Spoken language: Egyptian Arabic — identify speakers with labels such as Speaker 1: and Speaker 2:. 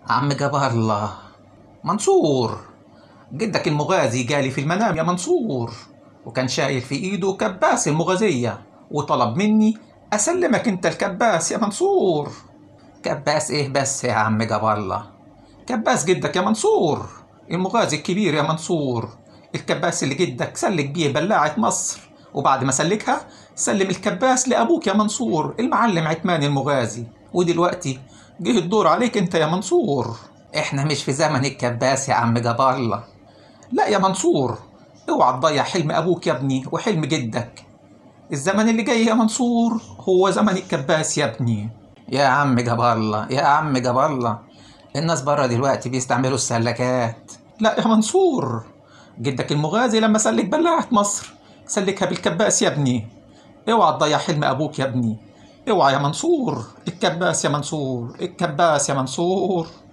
Speaker 1: عم جبر الله منصور جدك المغازي جالي في المنام يا منصور وكان شايل في ايده كباس المغازية وطلب مني اسلمك انت الكباس يا منصور كباس ايه بس يا عم جبر الله كباس جدك يا منصور المغازي الكبير يا منصور الكباس اللي جدك سلك بيه بلاعة مصر وبعد ما سلكها سلم الكباس لأبوك يا منصور المعلم عتمان المغازي ودلوقتي جه الدور عليك انت يا منصور احنا مش في زمن الكباس يا عم جبار الله لا يا منصور اوعى تضيع حلم ابوك يا ابني وحلم جدك الزمن اللي جاي يا منصور هو زمن الكباس يا ابني يا عم جبار الله يا عم جبار الله الناس بره دلوقتي بيستعملوا السلكات لا يا منصور جدك المغازي لما سلك بلاعة مصر سلكها بالكباس يا ابني اوعى تضيع حلم ابوك يا ابني اوعى يا منصور الكباس يا منصور الكباس يا منصور